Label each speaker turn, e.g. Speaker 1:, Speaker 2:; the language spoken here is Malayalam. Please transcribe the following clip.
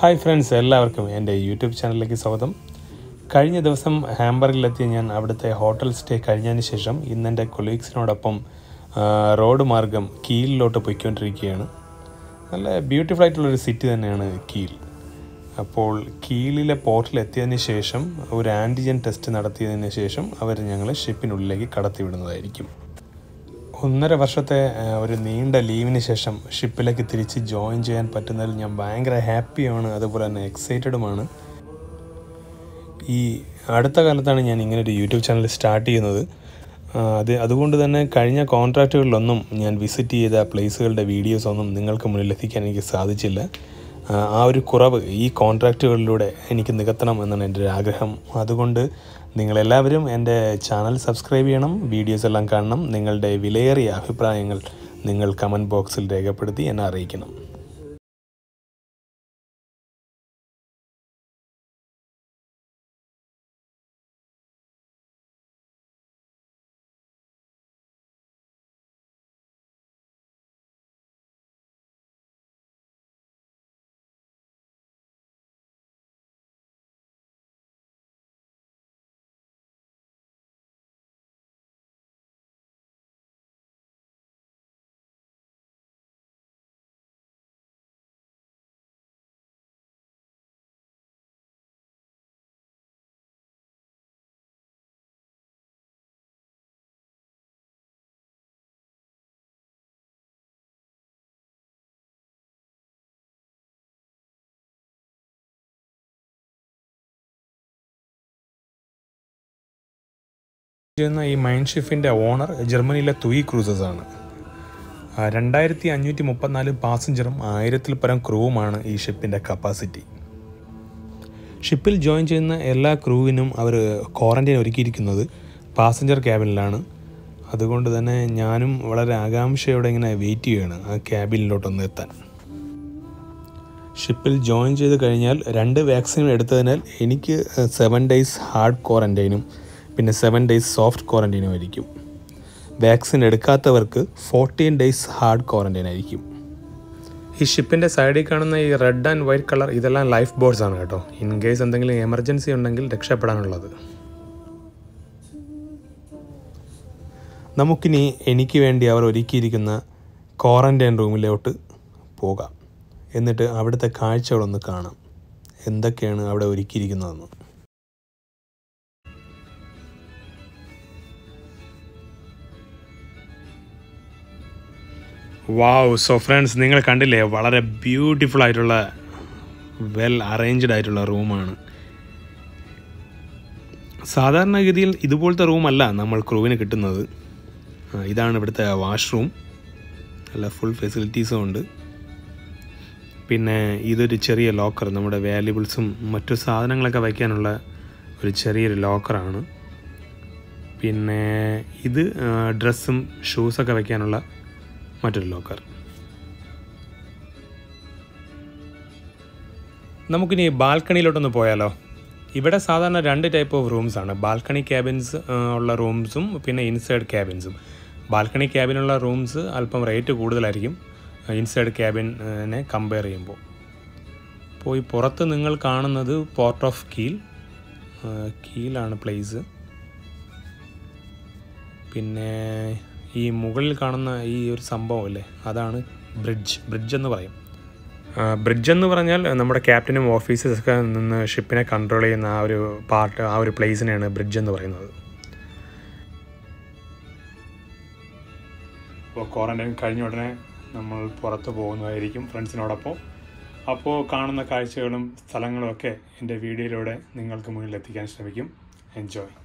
Speaker 1: ഹായ് ഫ്രണ്ട്സ് എല്ലാവർക്കും എൻ്റെ യൂട്യൂബ് ചാനലിലേക്ക് സ്വാഗതം കഴിഞ്ഞ ദിവസം ഹാംബർഗിലെത്തിയ ഞാൻ അവിടുത്തെ ഹോട്ടൽ സ്റ്റേ കഴിഞ്ഞതിന് ശേഷം ഇന്ന് എൻ്റെ കൊളീഗ്സിനോടൊപ്പം ആ, റോഡ് മാർഗം കീലിലോട്ട് പോയിക്കൊണ്ടിരിക്കുകയാണ് നല്ല ബ്യൂട്ടിഫുൾ ആയിട്ടുള്ളൊരു സിറ്റി തന്നെയാണ് കീൽ അപ്പോൾ കീലിലെ പോർട്ടിൽ എത്തിയതിന് ശേഷം ഒരു ആൻറ്റിജൻ ടെസ്റ്റ് നടത്തിയതിന് ശേഷം അവർ ഞങ്ങളെ ഷിപ്പിനുള്ളിലേക്ക് കടത്തിവിടുന്നതായിരിക്കും ഒന്നര വർഷത്തെ ആ, ഒരു നീണ്ട ലീവിന് ശേഷം ഷിപ്പിലേക്ക് തിരിച്ച് ജോയിൻ ചെയ്യാൻ പറ്റുന്നതിൽ ഞാൻ ഭയങ്കര ഹാപ്പിയാണ് അതുപോലെ തന്നെ എക്സൈറ്റഡുമാണ് ഈ അടുത്ത കാലത്താണ് ഞാൻ ഇങ്ങനെ ഒരു യൂട്യൂബ് ചാനൽ സ്റ്റാർട്ട് ചെയ്യുന്നത് ആ, അത് അതുകൊണ്ട് തന്നെ കഴിഞ്ഞ കോൺട്രാക്റ്റുകളിലൊന്നും ഞാൻ വിസിറ്റ് ചെയ്ത പ്ലേസുകളുടെ വീഡിയോസ് ഒന്നും നിങ്ങൾക്ക് മുന്നിൽ എത്തിക്കാൻ എനിക്ക് സാധിച്ചില്ല ആ, ആ ഒരു കുറവ് ഈ കോൺട്രാക്റ്റുകളിലൂടെ എനിക്ക് നികത്തണം എന്നാണ് എൻ്റെ ഒരു ആഗ്രഹം അതുകൊണ്ട് നിങ്ങളെല്ലാവരും എൻ്റെ ചാനൽ സബ്സ്ക്രൈബ് ചെയ്യണം വീഡിയോസ് എല്ലാം കാണണം നിങ്ങളുടെ വിലയേറിയ അഭിപ്രായങ്ങൾ നിങ്ങൾ കമൻറ്റ് ബോക്സിൽ രേഖപ്പെടുത്തി എന്നെ അറിയിക്കണം ചെയ്യുന്ന ഈ മൈൻഡ് ഷിഫിൻ്റെ ഓണർ ജർമ്മനിയിലെ തുയി ക്രൂസസ് ആണ് ആ, രണ്ടായിരത്തി അഞ്ഞൂറ്റി മുപ്പത്തിനാല് പാസഞ്ചറും ആയിരത്തിൽ പരം ക്രൂവുമാണ് ഈ ഷിപ്പിൻ്റെ കപ്പാസിറ്റി ഷിപ്പിൽ ജോയിൻ ചെയ്യുന്ന എല്ലാ ക്രൂവിനും അവർ ക്വാറൻറ്റൈൻ ഒരുക്കിയിരിക്കുന്നത് പാസഞ്ചർ ക്യാബിനിലാണ് അതുകൊണ്ട് തന്നെ ഞാനും വളരെ ആകാംക്ഷയോടെ ഇങ്ങനെ വെയിറ്റ് ചെയ്യുകയാണ് ആ ക്യാബിനിലോട്ടൊന്ന് എത്താൻ ഷിപ്പിൽ ജോയിൻ ചെയ്ത് കഴിഞ്ഞാൽ രണ്ട് വാക്സിൻ എടുത്തതിനാൽ എനിക്ക് സെവൻ ഡേയ്സ് ഹാർഡ് ക്വാറൻറ്റൈനും പിന്നെ സെവൻ ഡേയ്സ് സോഫ്റ്റ് ക്വാറൻറ്റൈനും ആയിരിക്കും വാക്സിൻ എടുക്കാത്തവർക്ക് ഫോർട്ടീൻ ഡേയ്സ് ഹാർഡ് ക്വാറൻറ്റൈൻ ആയിരിക്കും ഈ ഷിപ്പിൻ്റെ സൈഡിൽ കാണുന്ന ഈ റെഡ് ആൻഡ് വൈറ്റ് കളർ ഇതെല്ലാം ലൈഫ് ബോർഡ്സ് ആണ് കേട്ടോ ഇൻ കേസ് എന്തെങ്കിലും എമർജൻസി ഉണ്ടെങ്കിൽ രക്ഷപ്പെടാനുള്ളത് നമുക്കിനി എനിക്ക് വേണ്ടി അവർ ഒരുക്കിയിരിക്കുന്ന ക്വാറൻറ്റൈൻ റൂമിലോട്ട് പോകാം എന്നിട്ട് അവിടുത്തെ കാഴ്ചകളൊന്ന് കാണാം എന്തൊക്കെയാണ് അവിടെ ഒരുക്കിയിരിക്കുന്നതെന്ന് വാവ് സോ ഫ്രണ്ട്സ് നിങ്ങൾ കണ്ടില്ലേ വളരെ ബ്യൂട്ടിഫുൾ ആയിട്ടുള്ള വെൽ അറേഞ്ച്ഡ് ആയിട്ടുള്ള റൂമാണ് സാധാരണഗതിയിൽ ഇതുപോലത്തെ റൂമല്ല നമ്മൾ ക്രൂവിന് കിട്ടുന്നത് ആ, ഇതാണ് ഇവിടുത്തെ വാഷ്റൂം നല്ല ഫുൾ ഫെസിലിറ്റീസും ഉണ്ട് പിന്നെ ഇതൊരു ചെറിയ ലോക്കർ നമ്മുടെ വാല്യുബിൾസും മറ്റു സാധനങ്ങളൊക്കെ വയ്ക്കാനുള്ള ഒരു ചെറിയൊരു ലോക്കറാണ് പിന്നെ ഇത് ഡ്രസ്സും ഷൂസൊക്കെ വയ്ക്കാനുള്ള മറ്റൊരു ലോക്കർ നമുക്കിനി ബാൽക്കണിയിലോട്ടൊന്ന് പോയാലോ ഇവിടെ സാധാരണ രണ്ട് ടൈപ്പ് ഓഫ് റൂംസ് ആണ് ബാൽക്കണി ക്യാബിൻസ് ഉള്ള റൂംസും പിന്നെ ഇൻസൈഡ് ക്യാബിൻസും ബാൽക്കണി ക്യാബിനുള്ള റൂംസ് അല്പം റേറ്റ് കൂടുതലായിരിക്കും ഇൻസൈഡ് ക്യാബിനെ കമ്പയർ ചെയ്യുമ്പോൾ അപ്പോൾ ഈ പുറത്ത് നിങ്ങൾ കാണുന്നത് പോർട്ട് ഓഫ് കീൽ ആ, കീലാണ് പ്ലേസ് പിന്നെ ഈ മുകളിൽ കാണുന്ന ഈ ഒരു സംഭവമല്ലേ അതാണ് ബ്രിഡ്ജ് ബ്രിഡ്ജ് എന്ന് പറയും ബ്രിഡ്ജ് എന്ന് പറഞ്ഞാൽ നമ്മുടെ ക്യാപ്റ്റനും ഓഫീസേഴ്സൊക്കെ നിന്ന് ഷിപ്പിനെ കൺട്രോൾ ചെയ്യുന്ന ആ ഒരു പാർട്ട് ആ ഒരു പ്ലേസിനെയാണ് ബ്രിഡ്ജ് എന്ന് പറയുന്നത് അപ്പോൾ ക്വാറൻറ്റൈൻ കഴിഞ്ഞ ഉടനെ നമ്മൾ പുറത്ത് പോകുന്നതായിരിക്കും ഫ്രണ്ട്സിനോടൊപ്പം അപ്പോൾ കാണുന്ന കാഴ്ചകളും സ്ഥലങ്ങളും ഒക്കെ എൻ്റെ വീഡിയോയിലൂടെ നിങ്ങൾക്ക് മുന്നിൽ എത്തിക്കാൻ ശ്രമിക്കും എൻജോയ്